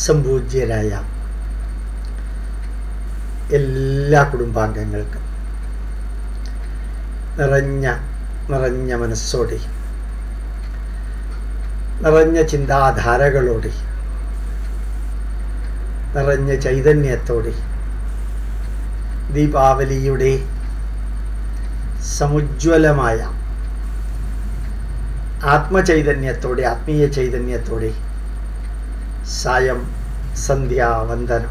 സംപൂജ്യരായ എല്ലാ കുടുംബാംഗങ്ങൾക്കും നിറഞ്ഞ നിറഞ്ഞ മനസ്സോടെ നിറഞ്ഞ ചിന്താധാരകളോടെ നിറഞ്ഞ ചൈതന്യത്തോടെ ദീപാവലിയുടെ സമുജ്വലമായ ആത്മചൈതന്യത്തോടെ ആത്മീയ ചൈതന്യത്തോടെ സായം സന്ധ്യാവന്ദനം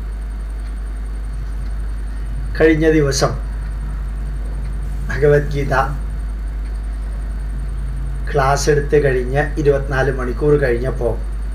കഴിഞ്ഞ ദിവസം ഭഗവത്ഗീത ക്ലാസ് എടുത്ത് കഴിഞ്ഞ് ഇരുപത്തിനാല് മണിക്കൂർ കഴിഞ്ഞപ്പോൾ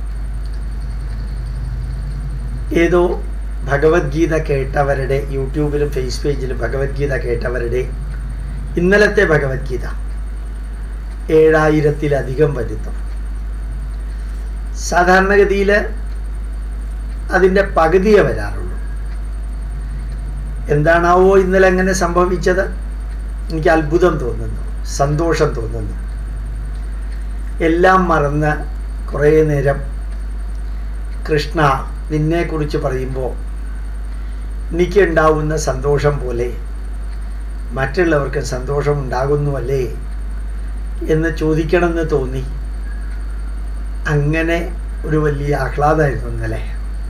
ഏതോ ഭഗവത്ഗീത കേട്ടവരുടെ യൂട്യൂബിലും ഫേസ് പേജിലും ഭഗവത്ഗീത കേട്ടവരുടെ ഇന്നലത്തെ ഭഗവത്ഗീത ഏഴായിരത്തിലധികം വരുന്നു സാധാരണഗതിയിൽ അതിൻ്റെ പകുതിയെ വരാറുള്ളൂ എന്താണാവോ ഇന്നലെ അങ്ങനെ സംഭവിച്ചത് എനിക്ക് അത്ഭുതം തോന്നുന്നു സന്തോഷം തോന്നുന്നു എല്ലാം മറന്ന് കുറേ നേരം കൃഷ്ണ നിന്നെക്കുറിച്ച് പറയുമ്പോൾ എനിക്കുണ്ടാവുന്ന സന്തോഷം പോലെ മറ്റുള്ളവർക്ക് സന്തോഷം ഉണ്ടാകുന്നുവല്ലേ എന്ന് ചോദിക്കണമെന്ന് തോന്നി അങ്ങനെ ഒരു വലിയ ആഹ്ലാദമായിരുന്നു ഇന്നലെ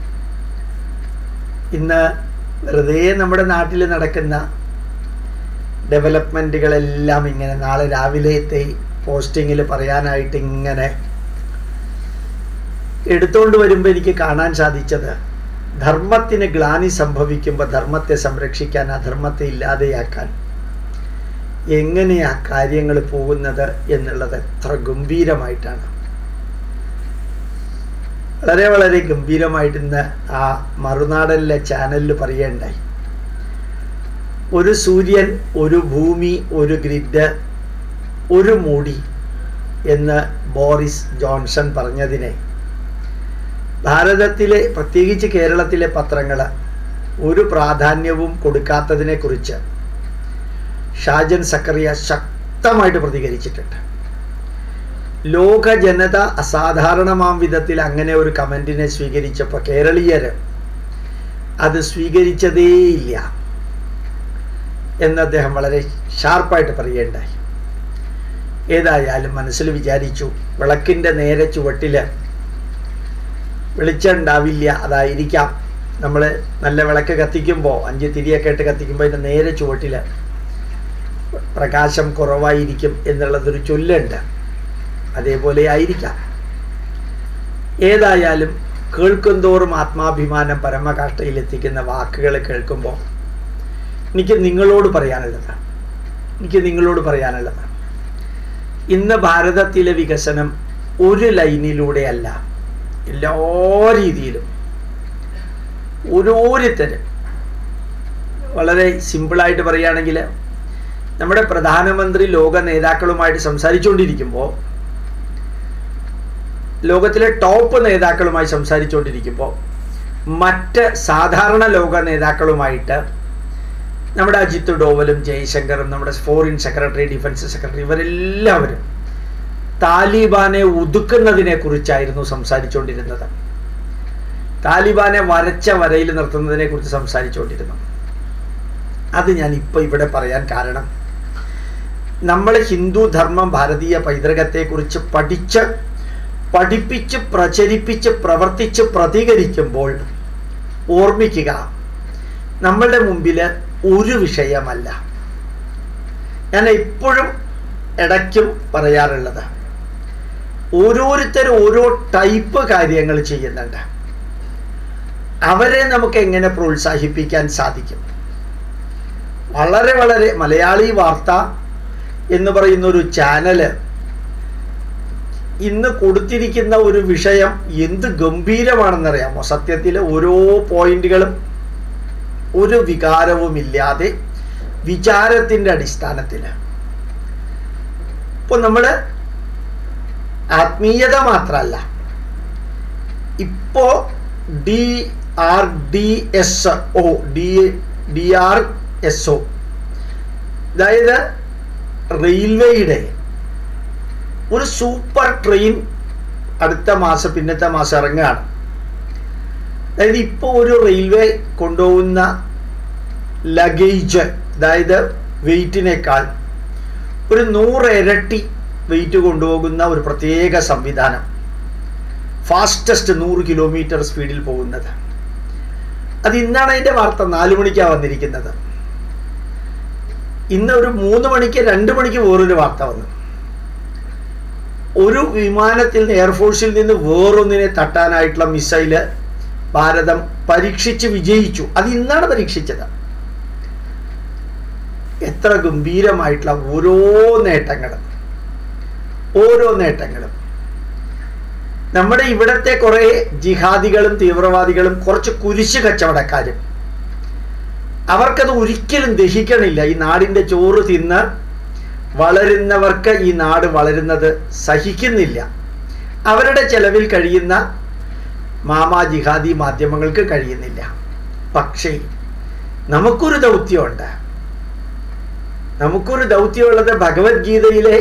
ഇന്ന് വെറുതെ നമ്മുടെ നാട്ടിൽ നടക്കുന്ന ഡെവലപ്മെൻറ്റുകളെല്ലാം ഇങ്ങനെ നാളെ രാവിലത്തെ പോസ്റ്റിങ്ങിൽ പറയാനായിട്ട് ഇങ്ങനെ എടുത്തുകൊണ്ട് വരുമ്പോൾ എനിക്ക് കാണാൻ സാധിച്ചത് ധർമ്മത്തിന് ഗ്ലാനി സംഭവിക്കുമ്പോൾ ധർമ്മത്തെ സംരക്ഷിക്കാൻ അധർമ്മത്തെ ഇല്ലാതെയാക്കാൻ എങ്ങനെയാ കാര്യങ്ങൾ പോകുന്നത് എന്നുള്ളത് എത്ര ഗംഭീരമായിട്ടാണ് വളരെ വളരെ ഗംഭീരമായിട്ട് ഇന്ന് ആ മറുനാടനിലെ ചാനലിൽ പറയേണ്ടായി ഒരു സൂര്യൻ ഒരു ഭൂമി ഒരു ഗ്രിഡ് ഒരു മൂടി എന്ന് ബോറിസ് ജോൺസൺ പറഞ്ഞതിനെ ഭാരതത്തിലെ പ്രത്യേകിച്ച് കേരളത്തിലെ പത്രങ്ങൾ ഒരു പ്രാധാന്യവും കൊടുക്കാത്തതിനെ കുറിച്ച് ഷാജൻ സക്കറിയ ശക്തമായിട്ട് പ്രതികരിച്ചിട്ടുണ്ട് ലോക ജനത അസാധാരണമാം വിധത്തിൽ അങ്ങനെ ഒരു കമൻറ്റിനെ സ്വീകരിച്ചപ്പോൾ കേരളീയർ അത് സ്വീകരിച്ചതേയില്ല എന്ന് അദ്ദേഹം വളരെ ഷാർപ്പായിട്ട് പറയേണ്ടായി ഏതായാലും മനസ്സിൽ വിചാരിച്ചു വിളക്കിൻ്റെ നേരെ ചുവട്ടിൽ വെളിച്ചം ഉണ്ടാവില്ല അതായിരിക്കാം നമ്മൾ നല്ല വിളക്ക് കത്തിക്കുമ്പോൾ അഞ്ച് തിരിയൊക്കെ ഇട്ട് കത്തിക്കുമ്പോൾ അതിൻ്റെ നേരെ ചുവട്ടിൽ പ്രകാശം കുറവായിരിക്കും എന്നുള്ളതൊരു ചൊല്ലുണ്ട് അതേപോലെ ആയിരിക്കാം ഏതായാലും കേൾക്കുന്തോറും ആത്മാഭിമാനം പരമകാഷ്ടയിലെത്തിക്കുന്ന വാക്കുകൾ കേൾക്കുമ്പോൾ എനിക്ക് നിങ്ങളോട് പറയാനുള്ളത് എനിക്ക് നിങ്ങളോട് പറയാനുള്ളത് ഇന്ന് ഭാരതത്തിലെ വികസനം ഒരു ലൈനിലൂടെയല്ല എല്ലാ രീതിയിലും ഓരോരുത്തരും വളരെ സിമ്പിളായിട്ട് പറയുകയാണെങ്കിൽ നമ്മുടെ പ്രധാനമന്ത്രി ലോക നേതാക്കളുമായിട്ട് സംസാരിച്ചുകൊണ്ടിരിക്കുമ്പോൾ ലോകത്തിലെ ടോപ്പ് നേതാക്കളുമായി സംസാരിച്ചുകൊണ്ടിരിക്കുമ്പോൾ മറ്റ് സാധാരണ ലോക നേതാക്കളുമായിട്ട് നമ്മുടെ അജിത് ഡോവലും ജയശങ്കറും നമ്മുടെ ഫോറിൻ സെക്രട്ടറി ഡിഫൻസ് സെക്രട്ടറി ഇവരെല്ലാവരും താലിബാനെ ഒതുക്കുന്നതിനെ കുറിച്ചായിരുന്നു സംസാരിച്ചുകൊണ്ടിരുന്നത് താലിബാനെ വരച്ച വരയിൽ നിർത്തുന്നതിനെ കുറിച്ച് സംസാരിച്ചുകൊണ്ടിരുന്നു അത് ഞാൻ ഇപ്പോൾ ഇവിടെ പറയാൻ കാരണം നമ്മൾ ഹിന്ദു ധർമ്മം ഭാരതീയ പൈതൃകത്തെക്കുറിച്ച് പഠിച്ച് പഠിപ്പിച്ച് പ്രചരിപ്പിച്ച് പ്രവർത്തിച്ച് പ്രതികരിക്കുമ്പോൾ ഓർമ്മിക്കുക നമ്മളുടെ മുമ്പിൽ ഒരു വിഷയമല്ല ഞാൻ എപ്പോഴും ഇടയ്ക്കും പറയാറുള്ളത് ഓരോരുത്തരും ഓരോ ടൈപ്പ് കാര്യങ്ങൾ ചെയ്യുന്നുണ്ട് അവരെ നമുക്ക് എങ്ങനെ പ്രോത്സാഹിപ്പിക്കാൻ സാധിക്കും വളരെ വളരെ മലയാളി വാർത്ത എന്ന് പറയുന്ന ഒരു ചാനല് ഇന്ന് കൊടുത്തിരിക്കുന്ന ഒരു വിഷയം എന്ത് ഗംഭീരമാണെന്നറിയാമോ സത്യത്തിൽ ഓരോ പോയിന്റുകളും ഒരു വികാരവുമില്ലാതെ വിചാരത്തിൻ്റെ അടിസ്ഥാനത്തിൽ ഇപ്പോൾ നമ്മൾ ആത്മീയത മാത്രമല്ല ഇപ്പോൾ D R D S O D D R S O അതായത് റെയിൽവേയുടെ ഒരു സൂപ്പർ ട്രെയിൻ അടുത്ത മാസം പിന്നത്തെ മാസം ഇറങ്ങുകയാണ് അതായത് ഇപ്പോൾ ഒരു റെയിൽവേ കൊണ്ടുപോകുന്ന ലഗേജ് അതായത് വെയിറ്റിനേക്കാൾ ഒരു നൂറ് ഇരട്ടി വെയിറ്റ് കൊണ്ടുപോകുന്ന ഒരു പ്രത്യേക സംവിധാനം ഫാസ്റ്റസ്റ്റ് നൂറ് കിലോമീറ്റർ സ്പീഡിൽ പോകുന്നത് അത് ഇന്നാണ് അതിൻ്റെ വാർത്ത നാലു മണിക്കാണ് വന്നിരിക്കുന്നത് ഇന്ന് ഒരു മൂന്ന് മണിക്ക് രണ്ട് മണിക്ക് വേറൊരു വാർത്ത വന്നു ഒരു വിമാനത്തിൽ നിന്ന് എയർഫോഴ്സിൽ നിന്ന് വേറൊന്നിനെ തട്ടാനായിട്ടുള്ള മിസൈല് ഭാരതം പരീക്ഷിച്ച് വിജയിച്ചു അത് ഇന്നാണ് പരീക്ഷിച്ചത് എത്ര ഗംഭീരമായിട്ടുള്ള ഓരോ നേട്ടങ്ങളും ഓരോ നേട്ടങ്ങളും നമ്മുടെ ഇവിടത്തെ കുറെ ജിഹാദികളും തീവ്രവാദികളും കുറച്ച് കുരിശ് കച്ചവടക്കാരും അവർക്കത് ഒരിക്കലും ദഹിക്കണില്ല ഈ നാടിന്റെ ചോറ് തിന്ന് വളരുന്നവർക്ക് ഈ നാട് വളരുന്നത് സഹിക്കുന്നില്ല അവരുടെ ചെലവിൽ കഴിയുന്ന മാമാ ജിഹാദി മാധ്യമങ്ങൾക്ക് കഴിയുന്നില്ല പക്ഷേ നമുക്കൊരു ദൗത്യമുണ്ട് നമുക്കൊരു ദൗത്യമുള്ളത് ഭഗവത്ഗീതയിലെ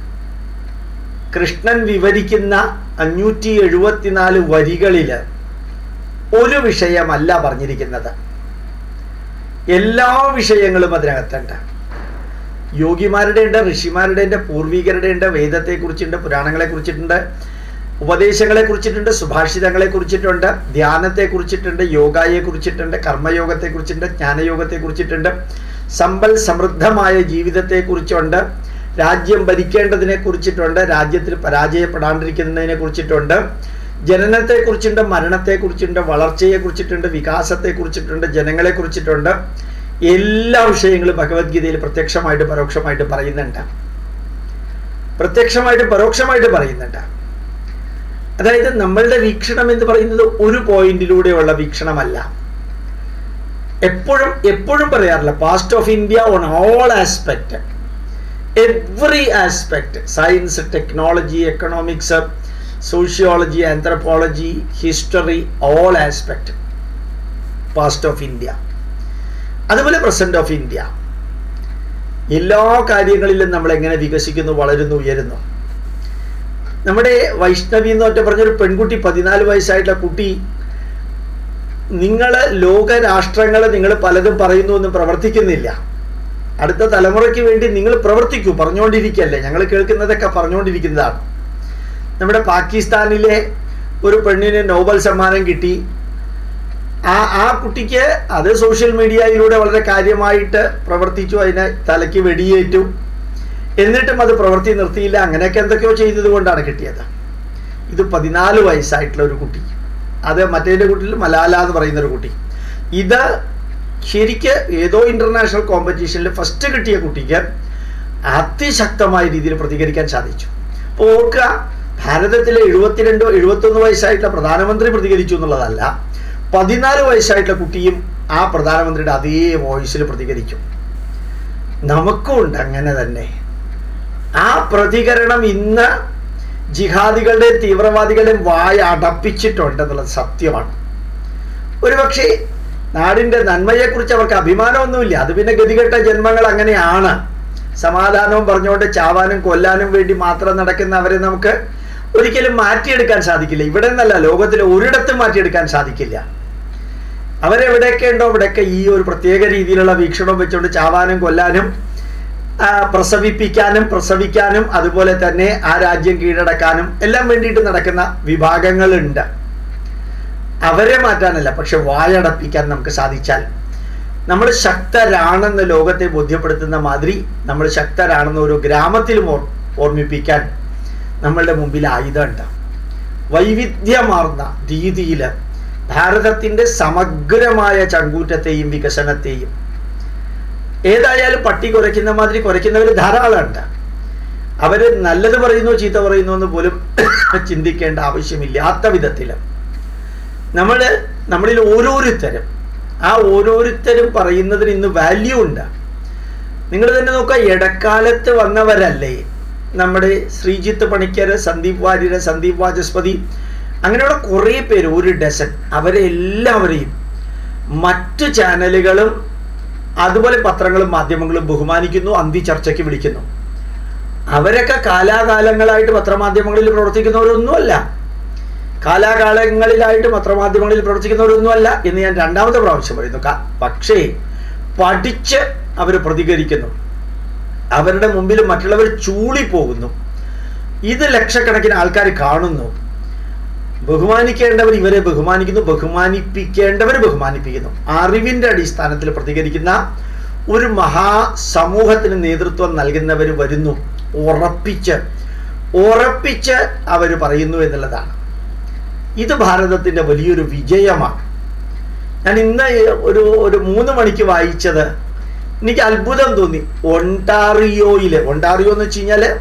കൃഷ്ണൻ വിവരിക്കുന്ന അഞ്ഞൂറ്റി എഴുപത്തിനാല് വരികളിൽ ഒരു വിഷയമല്ല പറഞ്ഞിരിക്കുന്നത് എല്ലാ വിഷയങ്ങളും അതിനകത്തുണ്ട് യോഗിമാരുടെ ഉണ്ട് ഋഷിമാരുടെ ഉണ്ട് പൂർവികരുടെ ഉണ്ട് വേദത്തെ കുറിച്ചുണ്ട് പുരാണങ്ങളെ കുറിച്ചിട്ടുണ്ട് ഉപദേശങ്ങളെ കുറിച്ചിട്ടുണ്ട് സുഭാഷിതങ്ങളെ കുറിച്ചിട്ടുണ്ട് ധ്യാനത്തെ കുറിച്ചിട്ടുണ്ട് യോഗയെ കുറിച്ചിട്ടുണ്ട് കർമ്മയോഗത്തെ കുറിച്ചിട്ടുണ്ട് ജ്ഞാനയോഗത്തെ കുറിച്ചിട്ടുണ്ട് സമ്പൽ സമൃദ്ധമായ ജീവിതത്തെ കുറിച്ചുണ്ട് രാജ്യം ഭരിക്കേണ്ടതിനെ കുറിച്ചിട്ടുണ്ട് രാജ്യത്തിൽ പരാജയപ്പെടാണ്ടിരിക്കുന്നതിനെ കുറിച്ചിട്ടുണ്ട് ജനനത്തെ കുറിച്ചുണ്ട് മരണത്തെ കുറിച്ചുണ്ട് വളർച്ചയെ കുറിച്ചിട്ടുണ്ട് വികാസത്തെ കുറിച്ചിട്ടുണ്ട് ജനങ്ങളെ കുറിച്ചിട്ടുണ്ട് എല്ലാ വിഷയങ്ങളും ഭഗവത്ഗീതയിൽ പ്രത്യക്ഷമായിട്ട് പരോക്ഷമായിട്ട് പറയുന്നുണ്ട് പ്രത്യക്ഷമായിട്ട് പരോക്ഷമായിട്ട് പറയുന്നുണ്ട് അതായത് നമ്മളുടെ വീക്ഷണം എന്ന് പറയുന്നത് ഒരു പോയിന്റിലൂടെയുള്ള വീക്ഷണമല്ല എപ്പോഴും എപ്പോഴും പറയാറില്ല past of India on all aspect every aspect science technology economics sociology anthropology history all aspect past of India അതുപോലെ പ്രസന്റ് ഓഫ് ഇന്ത്യ എല്ലാ കാര്യങ്ങളിലും നമ്മൾ എങ്ങനെ വികസിക്കുന്നു വളരുന്നു ഉയരുന്നു നമ്മുടെ വൈഷ്ണവി എന്ന് ഒറ്റ പറഞ്ഞൊരു പെൺകുട്ടി പതിനാല് വയസ്സായിട്ടുള്ള കുട്ടി നിങ്ങൾ ലോക രാഷ്ട്രങ്ങൾ നിങ്ങൾ പലതും പറയുന്നു എന്ന് പ്രവർത്തിക്കുന്നില്ല അടുത്ത തലമുറയ്ക്ക് വേണ്ടി നിങ്ങൾ പ്രവർത്തിക്കൂ പറഞ്ഞുകൊണ്ടിരിക്കല്ലേ ഞങ്ങൾ കേൾക്കുന്നതൊക്കെ പറഞ്ഞുകൊണ്ടിരിക്കുന്നതാണ് നമ്മുടെ പാകിസ്ഥാനിലെ ഒരു പെണ്ണിന് നോബൽ സമ്മാനം കിട്ടി ആ ആ കുട്ടിക്ക് അത് സോഷ്യൽ മീഡിയയിലൂടെ വളരെ കാര്യമായിട്ട് പ്രവർത്തിച്ചു അതിനെ തലയ്ക്ക് വെടിയേറ്റു എന്നിട്ടും അത് പ്രവൃത്തി നിർത്തിയില്ല അങ്ങനെയൊക്കെ എന്തൊക്കെയോ ചെയ്തത് കൊണ്ടാണ് കിട്ടിയത് ഇത് പതിനാല് വയസ്സായിട്ടുള്ള ഒരു കുട്ടി അത് മറ്റേതിൻ്റെ കുട്ടിയിൽ മലാല എന്ന് പറയുന്ന ഒരു കുട്ടി ഇത് ശരിക്ക് ഏതോ ഇന്റർനാഷണൽ കോമ്പറ്റീഷനിൽ ഫസ്റ്റ് കിട്ടിയ കുട്ടിക്ക് അതിശക്തമായ രീതിയിൽ പ്രതികരിക്കാൻ സാധിച്ചു അപ്പോൾ ഓർക്കുക ഭാരതത്തിലെ എഴുപത്തിരണ്ടോ എഴുപത്തൊന്ന് വയസ്സായിട്ടുള്ള പ്രധാനമന്ത്രി പ്രതികരിച്ചു എന്നുള്ളതല്ല പതിനാല് വയസ്സായിട്ടുള്ള കുട്ടിയും ആ പ്രധാനമന്ത്രിയുടെ അതേ വോയിസിൽ പ്രതികരിക്കും നമുക്കും ഉണ്ട് അങ്ങനെ തന്നെ ആ പ്രതികരണം ഇന്ന് ജിഹാദികളുടെയും തീവ്രവാദികളുടെയും വായ അടപ്പിച്ചിട്ടുണ്ട് എന്നുള്ളത് സത്യമാണ് ഒരുപക്ഷെ നാടിന്റെ നന്മയെക്കുറിച്ച് അവർക്ക് അഭിമാനമൊന്നുമില്ല അത് പിന്നെ ഗതികെട്ട ജന്മങ്ങൾ അങ്ങനെയാണ് സമാധാനവും പറഞ്ഞുകൊണ്ട് ചാവാനും കൊല്ലാനും വേണ്ടി മാത്രം നടക്കുന്ന അവരെ നമുക്ക് ഒരിക്കലും മാറ്റിയെടുക്കാൻ സാധിക്കില്ല ഇവിടെ നിന്നല്ല ലോകത്തിൽ ഒരിടത്തും മാറ്റിയെടുക്കാൻ സാധിക്കില്ല അവരെവിടെയൊക്കെ ഉണ്ടോ അവിടെയൊക്കെ ഈ ഒരു പ്രത്യേക രീതിയിലുള്ള വീക്ഷണം വെച്ചുകൊണ്ട് ചാവാനും കൊല്ലാനും പ്രസവിപ്പിക്കാനും പ്രസവിക്കാനും അതുപോലെ തന്നെ ആ രാജ്യം കീഴടക്കാനും എല്ലാം വേണ്ടിയിട്ട് നടക്കുന്ന വിഭാഗങ്ങളുണ്ട് അവരെ മാറ്റാനല്ല പക്ഷെ വായടപ്പിക്കാൻ നമുക്ക് സാധിച്ചാൽ നമ്മൾ ശക്തരാണെന്ന് ലോകത്തെ ബോധ്യപ്പെടുത്തുന്ന മാതിരി നമ്മൾ ശക്തരാണെന്ന് ഒരു ഗ്രാമത്തിലും ഓർ ഓർമ്മിപ്പിക്കാൻ നമ്മളുടെ മുമ്പിൽ ആയുധമുണ്ട് വൈവിധ്യമാർന്ന രീതിയിൽ ഭാരതത്തിൻ്റെ സമഗ്രമായ ചങ്കൂറ്റത്തെയും വികസനത്തെയും ഏതായാലും പട്ടി കുറയ്ക്കുന്ന മാതിരി കുറയ്ക്കുന്നവർ ധാരാളമുണ്ട് അവർ നല്ലത് പറയുന്നു ചീത്ത പറയുന്നു എന്ന് പോലും ചിന്തിക്കേണ്ട ആവശ്യമില്ലാത്ത വിധത്തിൽ നമ്മൾ നമ്മളിൽ ഓരോരുത്തരും ആ ഓരോരുത്തരും പറയുന്നതിന് ഇന്ന് വാല്യൂ ഉണ്ട് നിങ്ങൾ തന്നെ നോക്കുക ഇടക്കാലത്ത് വന്നവരല്ലേ നമ്മുടെ ശ്രീജിത്ത് പണിക്കർ സന്ദീപ് വാര്യർ സന്ദീപ് വാചസ്പതി അങ്ങനെയുള്ള കുറേ പേര് ഒരു ഡസൻ അവരെ എല്ലാവരെയും മറ്റു ചാനലുകളും അതുപോലെ പത്രങ്ങളും മാധ്യമങ്ങളും ബഹുമാനിക്കുന്നു അന്തി ചർച്ചയ്ക്ക് വിളിക്കുന്നു അവരൊക്കെ കാലാകാലങ്ങളായിട്ട് പത്രമാധ്യമങ്ങളിൽ പ്രവർത്തിക്കുന്നവരൊന്നുമല്ല കാലാകാലങ്ങളിലായിട്ട് പത്രമാധ്യമങ്ങളിൽ പ്രവർത്തിക്കുന്നവരൊന്നുമല്ല എന്ന് ഞാൻ രണ്ടാമത്തെ പ്രാവശ്യം പറയുന്നു ക- പക്ഷേ പഠിച്ച് അവർ പ്രതികരിക്കുന്നു അവരുടെ മുമ്പിൽ മറ്റുള്ളവർ ചൂളിപ്പോകുന്നു ഇത് ലക്ഷക്കണക്കിന് ആൾക്കാർ കാണുന്നു ബഹുമാനിക്കേണ്ടവർ ഇവരെ ബഹുമാനിക്കുന്നു ബഹുമാനിപ്പിക്കേണ്ടവർ ബഹുമാനിപ്പിക്കുന്നു അറിവിന്റെ അടിസ്ഥാനത്തിൽ പ്രതികരിക്കുന്ന ഒരു മഹാസമൂഹത്തിന് നേതൃത്വം നൽകുന്നവർ വരുന്നു ഉറപ്പിച്ച് ഉറപ്പിച്ച് അവർ പറയുന്നു എന്നുള്ളതാണ് ഇത് ഭാരതത്തിന്റെ വലിയൊരു വിജയമാണ് ഞാൻ ഇന്ന് ഒരു ഒരു മൂന്ന് മണിക്ക് വായിച്ചത് എനിക്ക് അത്ഭുതം തോന്നി ഒണ്ടാറിയോയിലെ ഒണ്ടാറിയോ എന്ന് വെച്ച് കഴിഞ്ഞാല്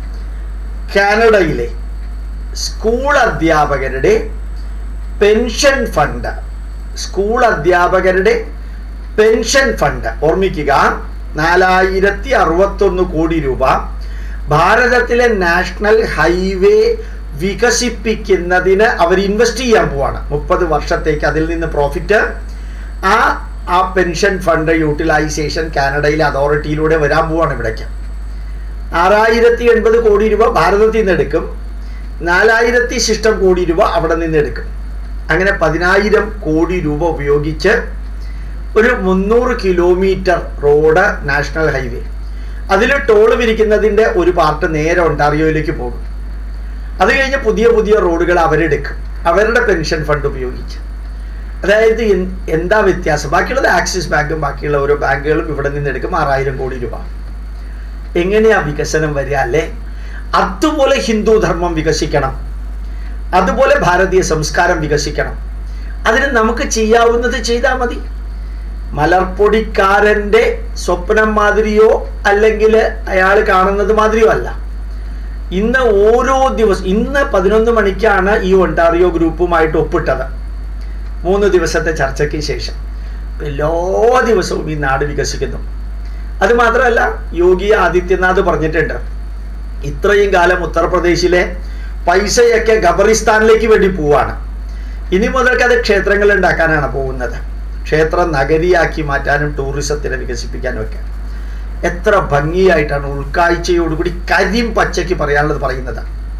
കാനഡയിലെ സ്കൂൾ അധ്യാപകരുടെ പെൻഷൻ ഫണ്ട് സ്കൂൾ അധ്യാപകരുടെ പെൻഷൻ ഫണ്ട് ഓർമ്മിക്കുക നാലായിരത്തി അറുപത്തൊന്ന് കോടി രൂപ ഭാരതത്തിലെ നാഷണൽ ഹൈവേ വികസിപ്പിക്കുന്നതിന് അവർ ഇൻവെസ്റ്റ് ചെയ്യാൻ പോവാണ് മുപ്പത് വർഷത്തേക്ക് അതിൽ നിന്ന് പ്രോഫിറ്റ് ആ ആ പെൻഷൻ ഫണ്ട് യൂട്ടിലൈസേഷൻ കാനഡയിലെ അതോറിറ്റിയിലൂടെ വരാൻ പോവാണ് ഇവിടേക്ക് ആറായിരത്തി എൺപത് കോടി രൂപ ഭാരതത്തിൽ നിന്ന് എടുക്കും നാലായിരത്തി ശിഷ്ടം കോടി രൂപ അവിടെ നിന്ന് എടുക്കും അങ്ങനെ പതിനായിരം കോടി രൂപ ഉപയോഗിച്ച് ഒരു മുന്നൂറ് കിലോമീറ്റർ റോഡ് നാഷണൽ ഹൈവേ അതിൽ ടോൾ വിരിക്കുന്നതിൻ്റെ ഒരു പാർട്ട് നേരെ ഒണ്ടാറിയോയിലേക്ക് പോകും അത് കഴിഞ്ഞ് പുതിയ പുതിയ റോഡുകൾ അവരെടുക്കും അവരുടെ പെൻഷൻ ഫണ്ട് ഉപയോഗിച്ച് അതായത് എൻ- എന്താ വ്യത്യാസം ബാക്കിയുള്ളത് ആക്സിസ് ബാങ്കും ബാക്കിയുള്ള ഓരോ ബാങ്കുകളും ഇവിടെ നിന്ന് എടുക്കും ആറായിരം കോടി രൂപ എങ്ങനെയാ വികസനം വരിക അല്ലേ അതുപോലെ ഹിന്ദു ധർമ്മം വികസിക്കണം അതുപോലെ ഭാരതീയ സംസ്കാരം വികസിക്കണം അതിന് നമുക്ക് ചെയ്യാവുന്നത് ചെയ്താൽ മതി മലർപ്പൊടിക്കാരന്റെ സ്വപ്നം മാതിരിയോ അല്ലെങ്കിൽ അയാൾ കാണുന്നത് മാതിരിയോ അല്ല ഇന്ന് ഓരോ ദിവസം ഇന്ന് പതിനൊന്ന് മണിക്കാണ് ഈ ഒണ്ടാറിയോ ഗ്രൂപ്പുമായിട്ട് ഒപ്പിട്ടത് മൂന്ന് ദിവസത്തെ ചർച്ചയ്ക്ക് ശേഷം എല്ലാ ദിവസവും ഈ നാട് വികസിക്കുന്നു അത് മാത്രമല്ല യോഗി ആദിത്യനാഥ് പറഞ്ഞിട്ടുണ്ട് ഇത്രയും കാലം ഉത്തർപ്രദേശിലെ പൈസയൊക്കെ ഖബറിസ്ഥാനിലേക്ക് വേണ്ടി പോവാണ് ഇനി മുതൽക്ക് അത് ക്ഷേത്രങ്ങൾ ഉണ്ടാക്കാനാണ് പോകുന്നത് ക്ഷേത്ര നഗരിയാക്കി മാറ്റാനും ടൂറിസത്തിനെ വികസിപ്പിക്കാനും ഒക്കെ എത്ര ഭംഗിയായിട്ടാണ് ഉൾക്കാഴ്ചയോടുകൂടി കരിം പച്ചയ്ക്ക് പറയാനുള്ളത് പറയുന്നത്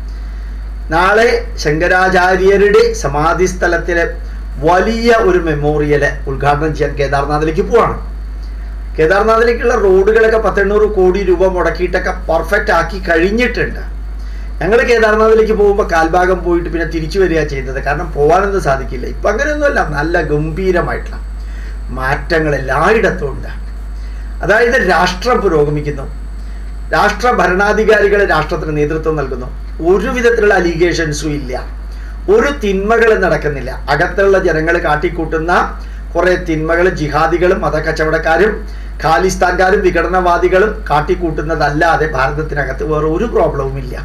നാളെ ശങ്കരാചാര്യരുടെ സമാധി സ്ഥലത്തിലെ വലിയ ഒരു മെമ്മോറിയല് ഉദ്ഘാടനം ചെയ്യാൻ കേദാർനാഥിലേക്ക് പോവാണ് കേദാർനാഥിലേക്കുള്ള റോഡുകളൊക്കെ പത്തെണ്ണൂറ് കോടി രൂപ മുടക്കിയിട്ടൊക്കെ പെർഫെക്റ്റ് ആക്കി കഴിഞ്ഞിട്ടുണ്ട് ഞങ്ങൾ കേദാർനാഥിലേക്ക് പോകുമ്പോൾ കാൽഭാഗം പോയിട്ട് പിന്നെ തിരിച്ചു വരിക ചെയ്തത് കാരണം പോകാനൊന്നും സാധിക്കില്ല ഇപ്പം അങ്ങനെയൊന്നുമല്ല നല്ല ഗംഭീരമായിട്ടുള്ള മാറ്റങ്ങൾ എല്ലായിടത്തും ഉണ്ട് അതായത് രാഷ്ട്രം പുരോഗമിക്കുന്നു രാഷ്ട്ര ഭരണാധികാരികൾ രാഷ്ട്രത്തിന് നേതൃത്വം നൽകുന്നു ഒരു വിധത്തിലുള്ള അലിഗേഷൻസും ഇല്ല ഒരു തിന്മകളും നടക്കുന്നില്ല അകത്തുള്ള ജനങ്ങൾ കാട്ടിക്കൂട്ടുന്ന കുറെ തിന്മകൾ ജിഹാദികളും മതക്കച്ചവടക്കാരും ഖാലിസ്ഥാൻകാരും വിഘടനവാദികളും കാട്ടിക്കൂട്ടുന്നതല്ലാതെ ഭാരതത്തിനകത്ത് വേറെ ഒരു പ്രോബ്ലവും ഇല്ല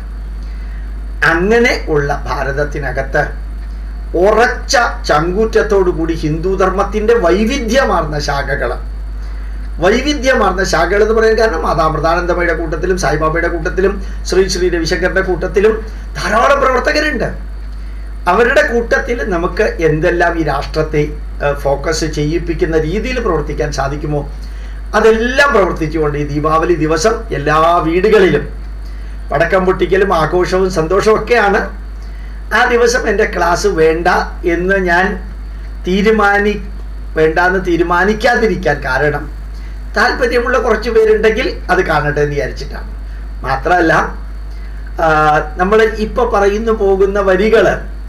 അങ്ങനെ ഉള്ള ഭാരതത്തിനകത്ത് ഉറച്ച ചങ്കൂറ്റത്തോടു കൂടി ഹിന്ദു ധർമ്മത്തിന്റെ വൈവിധ്യമാർന്ന ശാഖകൾ വൈവിധ്യമാർന്ന ശാഖകൾ എന്ന് പറയാൻ കാരണം മാതാമൃതാനന്ദമയുടെ കൂട്ടത്തിലും സായിബാബയുടെ കൂട്ടത്തിലും ശ്രീ ശ്രീ രവിശങ്കറിന്റെ കൂട്ടത്തിലും ധാരാളം പ്രവർത്തകരുണ്ട് അവരുടെ കൂട്ടത്തിൽ നമുക്ക് എന്തെല്ലാം ഈ രാഷ്ട്രത്തെ ഫോക്കസ് ചെയ്യിപ്പിക്കുന്ന രീതിയിൽ പ്രവർത്തിക്കാൻ സാധിക്കുമോ അതെല്ലാം പ്രവർത്തിച്ചുകൊണ്ട് ഈ ദീപാവലി ദിവസം എല്ലാ വീടുകളിലും പടക്കം പൊട്ടിക്കലും ആഘോഷവും സന്തോഷവും ഒക്കെയാണ് ആ ദിവസം എൻ്റെ ക്ലാസ് വേണ്ട എന്ന് ഞാൻ തീരുമാനി വേണ്ടാന്ന് തീരുമാനിക്കാതിരിക്കാൻ കാരണം താല്പര്യമുള്ള കുറച്ച് പേരുണ്ടെങ്കിൽ അത് കാണട്ടെ എന്ന് വിചാരിച്ചിട്ടാണ് മാത്രമല്ല നമ്മൾ ഇപ്പൊ പറയുന്നു പോകുന്ന വരികൾ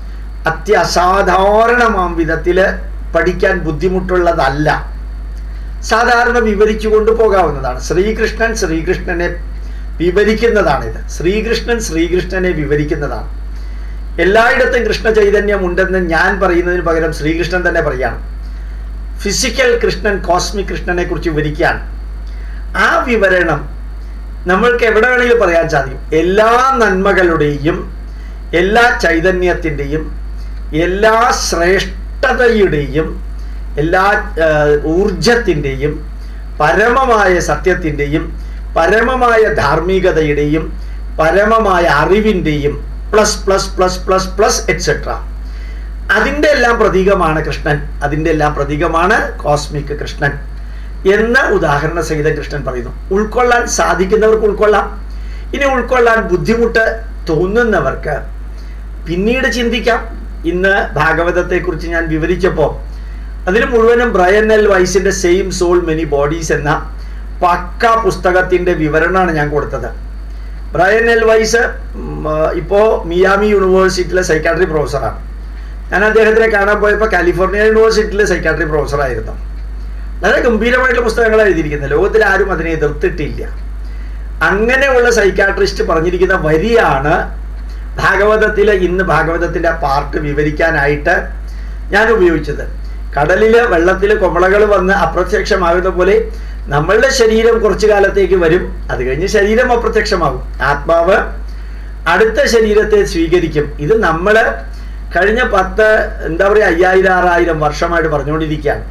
അത്യസാധാരണമാം വിധത്തിൽ പഠിക്കാൻ ബുദ്ധിമുട്ടുള്ളതല്ല സാധാരണ വിവരിച്ചു കൊണ്ടുപോകാവുന്നതാണ് ശ്രീകൃഷ്ണൻ ശ്രീകൃഷ്ണനെ വിവരിക്കുന്നതാണിത് ശ്രീകൃഷ്ണൻ ശ്രീകൃഷ്ണനെ വിവരിക്കുന്നതാണ് എല്ലായിടത്തും കൃഷ്ണ ചൈതന്യം ഉണ്ടെന്ന് ഞാൻ പറയുന്നതിന് പകരം ശ്രീകൃഷ്ണൻ തന്നെ പറയാണ് ഫിസിക്കൽ കൃഷ്ണൻ കോസ്മിക് കൃഷ്ണനെ കുറിച്ച് വിവരിക്കുകയാണ് ആ വിവരണം നമ്മൾക്ക് എവിടെ വേണമെങ്കിലും പറയാൻ സാധിക്കും എല്ലാ നന്മകളുടെയും എല്ലാ ചൈതന്യത്തിൻ്റെയും എല്ലാ ശ്രേഷ്ഠതയുടെയും എല്ലാ ഊർജത്തിൻ്റെയും പരമമായ സത്യത്തിൻ്റെയും പരമമായ ധാർമ്മികതയുടെയും പരമമായ അറിവിൻ്റെയും plus plus plus plus plus etcetera അതിൻ്റെ എല്ലാം പ്രതീകമാണ് കൃഷ്ണൻ അതിൻ്റെ എല്ലാം പ്രതീകമാണ് കോസ്മിക് കൃഷ്ണൻ എന്ന് ഉദാഹരണ സഹിതം കൃഷ്ണൻ പറയുന്നു ഉൾക്കൊള്ളാൻ സാധിക്കുന്നവർക്ക് ഉൾക്കൊള്ളാം ഇനി ഉൾക്കൊള്ളാൻ ബുദ്ധിമുട്ട് തോന്നുന്നവർക്ക് പിന്നീട് ചിന്തിക്കാം ഇന്ന് ഭാഗവതത്തെക്കുറിച്ച് ഞാൻ വിവരിച്ചപ്പോൾ അതിൽ മുഴുവനും ബ്രയൻ എൽ വൈസിന്റെ സെയിം സോൾ മെനി ബോഡീസ് എന്ന പക്ക പുസ്തകത്തിന്റെ വിവരണമാണ് ഞാൻ കൊടുത്തത് ബ്രയൻ എൽ വൈസ് ഇപ്പോൾ മിയാമി യൂണിവേഴ്സിറ്റിയിലെ സൈക്കാട്രി പ്രൊഫസറാണ് ഞാൻ അദ്ദേഹത്തിനെ കാണാൻ പോയപ്പോൾ കാലിഫോർണിയ യൂണിവേഴ്സിറ്റിയിലെ സൈക്കാട്രി പ്രൊഫസറായിരുന്നു വളരെ ഗംഭീരമായിട്ടുള്ള പുസ്തകങ്ങൾ എഴുതിയിരിക്കുന്നത് ലോകത്തിൽ ആരും അതിനെ എതിർത്തിട്ടില്ല അങ്ങനെയുള്ള സൈക്കാട്രിസ്റ്റ് പറഞ്ഞിരിക്കുന്ന വരിയാണ് ഭാഗവതത്തിലെ ഇന്ന് ഭാഗവതത്തിന്റെ ആ പാർട്ട് വിവരിക്കാനായിട്ട് ഞാൻ ഉപയോഗിച്ചത് കടലില് വെള്ളത്തിൽ കൊമളകൾ വന്ന് അപ്രത്യക്ഷമാകുന്ന പോലെ നമ്മളുടെ ശരീരം കുറച്ചു കാലത്തേക്ക് വരും അത് കഴിഞ്ഞ് ശരീരം അപ്രത്യക്ഷമാകും ആത്മാവ് അടുത്ത ശരീരത്തെ സ്വീകരിക്കും ഇത് നമ്മൾ കഴിഞ്ഞ പത്ത് എന്താ പറയുക അയ്യായിരം ആറായിരം വർഷമായിട്ട് പറഞ്ഞുകൊണ്ടിരിക്കുകയാണ്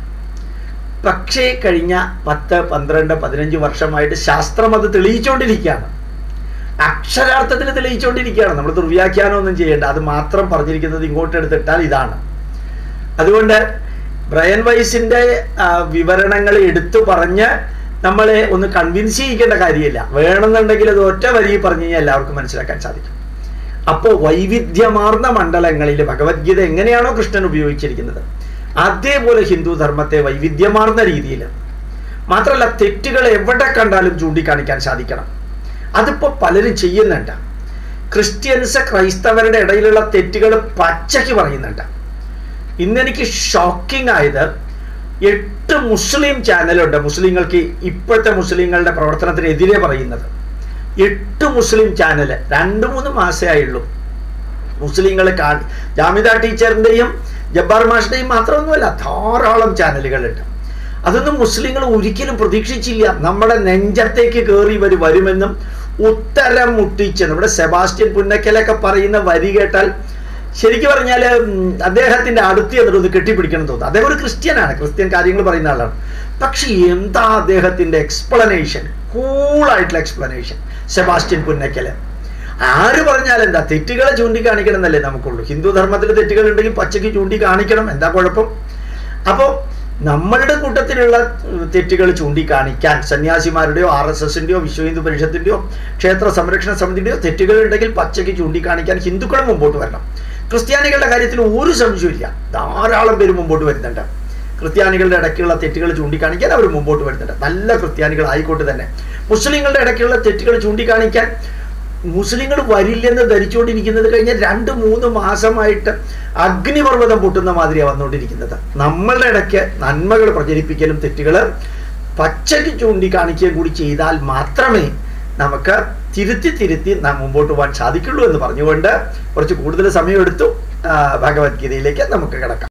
പക്ഷേ കഴിഞ്ഞ പത്ത് പന്ത്രണ്ട് പതിനഞ്ച് വർഷമായിട്ട് ശാസ്ത്രം അത് തെളിയിച്ചുകൊണ്ടിരിക്കുകയാണ് അക്ഷരാർത്ഥത്തിൽ തെളിയിച്ചുകൊണ്ടിരിക്കുകയാണ് നമ്മൾ ദുർവ്യാഖ്യാനമൊന്നും ചെയ്യേണ്ട അത് മാത്രം പറഞ്ഞിരിക്കുന്നത് ഇങ്ങോട്ട് എടുത്തിട്ടാൽ ഇതാണ് അതുകൊണ്ട് ബ്രയൻ വൈസിന്റെ വിവരണങ്ങൾ എടുത്തു പറഞ്ഞ് നമ്മളെ ഒന്ന് കൺവിൻസ് ചെയ്യിക്കേണ്ട കാര്യമില്ല വേണമെന്നുണ്ടെങ്കിൽ അത് ഒറ്റ വരി പറഞ്ഞു കഴിഞ്ഞാൽ എല്ലാവർക്കും മനസ്സിലാക്കാൻ സാധിക്കും അപ്പോൾ വൈവിധ്യമാർന്ന മണ്ഡലങ്ങളിൽ ഭഗവത്ഗീത എങ്ങനെയാണോ കൃഷ്ണൻ ഉപയോഗിച്ചിരിക്കുന്നത് അതേപോലെ ഹിന്ദു ധർമ്മത്തെ വൈവിധ്യമാർന്ന രീതിയിൽ മാത്രമല്ല തെറ്റുകൾ എവിടെ കണ്ടാലും ചൂണ്ടിക്കാണിക്കാൻ സാധിക്കണം അതിപ്പോൾ പലരും ചെയ്യുന്നുണ്ട് ക്രിസ്ത്യൻസ് ക്രൈസ്തവരുടെ ഇടയിലുള്ള തെറ്റുകൾ പച്ചയ്ക്ക് പറയുന്നുണ്ട് ഇന്നെനിക്ക് ഷോക്കിംഗ് ആയത് എട്ട് മുസ്ലിം ചാനലുണ്ട് മുസ്ലിങ്ങൾക്ക് ഇപ്പോഴത്തെ മുസ്ലിങ്ങളുടെ പ്രവർത്തനത്തിനെതിരെ പറയുന്നത് എട്ട് മുസ്ലിം ചാനൽ രണ്ട് മൂന്ന് മാസേ ആയുള്ളൂ മുസ്ലിങ്ങൾ കാ ജാമിദ ടീച്ചറിൻ്റെയും ജബ്ബാർ മാഷിൻ്റെയും മാത്രമൊന്നുമല്ല ധാരാളം ചാനലുകളുണ്ട് അതൊന്നും മുസ്ലിങ്ങൾ ഒരിക്കലും പ്രതീക്ഷിച്ചില്ല നമ്മുടെ നെഞ്ചത്തേക്ക് കയറി ഇവർ വരുമെന്നും ഉത്തരം മുട്ടിച്ച് നമ്മുടെ സെബാസ്റ്റ്യൻ പുന്നക്കലൊക്കെ പറയുന്ന വരി കേട്ടാൽ ശരിക്കും പറഞ്ഞാൽ അദ്ദേഹത്തിന്റെ അടുത്ത് എന്നിട്ടൊന്ന് കെട്ടിപ്പിടിക്കണം തോന്നുന്നു അദ്ദേഹം ഒരു ക്രിസ്ത്യനാണ് ക്രിസ്ത്യൻ കാര്യങ്ങൾ പറയുന്ന ആളാണ് പക്ഷെ എന്താ അദ്ദേഹത്തിന്റെ എക്സ്പ്ലനേഷൻ കൂളായിട്ടുള്ള എക്സ്പ്ലനേഷൻ സെബാസ്റ്റ്യൻ പുന്നക്കല് ആര് പറഞ്ഞാൽ എന്താ തെറ്റുകളെ ചൂണ്ടിക്കാണിക്കണം എന്നല്ലേ നമുക്കുള്ളൂ ഹിന്ദു ധർമ്മത്തിൽ തെറ്റുകൾ ഉണ്ടെങ്കിൽ പച്ചയ്ക്ക് ചൂണ്ടിക്കാണിക്കണം എന്താ കുഴപ്പം അപ്പോൾ നമ്മളുടെ കൂട്ടത്തിലുള്ള തെറ്റുകൾ ചൂണ്ടിക്കാണിക്കാൻ സന്യാസിമാരുടെയോ ആർ എസ് എസിൻ്റെയോ വിശ്വ ഹിന്ദു പരിഷത്തിൻ്റെയോ ക്ഷേത്ര സംരക്ഷണ സമിതിയുടെയോ തെറ്റുകൾ ഉണ്ടെങ്കിൽ പച്ചയ്ക്ക് ചൂണ്ടിക്കാണിക്കാൻ ഹിന്ദുക്കളും മുമ്പോട്ട് വരണം ക്രിസ്ത്യാനികളുടെ കാര്യത്തിൽ ഒരു സംശയമില്ല ധാരാളം പേര് മുമ്പോട്ട് വരുന്നുണ്ട് ക്രിസ്ത്യാനികളുടെ ഇടയ്ക്കുള്ള തെറ്റുകൾ ചൂണ്ടിക്കാണിക്കാൻ അവർ മുമ്പോട്ട് വരുന്നുണ്ട് നല്ല ക്രിസ്ത്യാനികൾ ആയിക്കോട്ടെ തന്നെ മുസ്ലിങ്ങളുടെ ഇടയ്ക്കുള്ള തെറ്റുകൾ ചൂണ്ടിക്കാണിക്കാൻ മുസ്ലിങ്ങൾ വരില്ലെന്ന് ധരിച്ചുകൊണ്ടിരിക്കുന്നത് കഴിഞ്ഞ രണ്ട് മൂന്ന് മാസമായിട്ട് അഗ്നിപർവ്വതം പൊട്ടുന്ന മാതിരിയാണ് വന്നുകൊണ്ടിരിക്കുന്നത് നമ്മളുടെ ഇടയ്ക്ക് നന്മകൾ പ്രചരിപ്പിക്കലും തെറ്റുകൾ പച്ചയ്ക്ക് ചൂണ്ടിക്കാണിക്കുകയും കൂടി ചെയ്താൽ മാത്രമേ നമുക്ക് തിരുത്തി തിരുത്തി നാം മുമ്പോട്ട് പോകാൻ സാധിക്കുള്ളൂ എന്ന് പറഞ്ഞുകൊണ്ട് കുറച്ച് കൂടുതൽ സമയമെടുത്തു ഭഗവത്ഗീതയിലേക്ക് നമുക്ക് കിടക്കാം